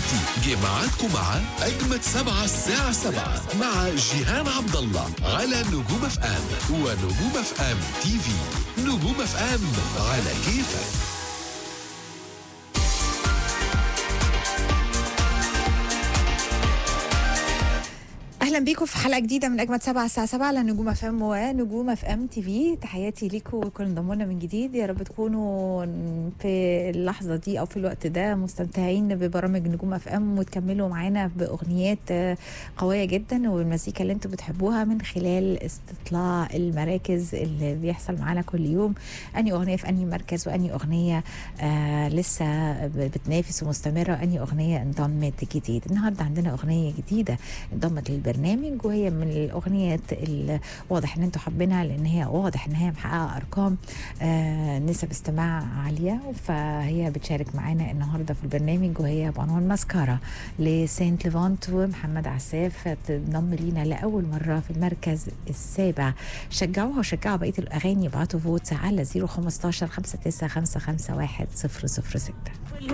دلوقتي جه ميعادكم مع أجمد سبعة الساعة سبعة مع جيهان عبد الله على نجوم اف ام ونجوم اف ام تي في نجوم اف ام على كيفك اهلا بيكم في حلقه جديده من اجمد سبعة الساعه 7 على نجوم اف ام ونجوم اف ام تي في تحياتي ليكم وكل انضموا لنا من جديد يا رب تكونوا في اللحظه دي او في الوقت ده مستمتعين ببرامج نجوم اف ام وتكملوا معانا باغنيات قويه جدا والمزيكا اللي انتم بتحبوها من خلال استطلاع المراكز اللي بيحصل معانا كل يوم اني اغنيه في اني مركز واني اغنيه آه لسه بتنافس ومستمره واني اغنيه انضمت جديد النهارده عندنا اغنيه جديده انضمت للبرنامج وهي من الاغنيات اللي واضح ان انتم حابينها لان هي واضح ان هي محققه ارقام آه نسب استماع عاليه فهي بتشارك معانا النهارده في البرنامج وهي بعنوان ماسكارا لسانت ليفانت ومحمد عساف تنضم لينا لاول مره في المركز السابع شجعوها وشجعوا بقيه الاغاني ابعتوا فوتس على 015 59551 006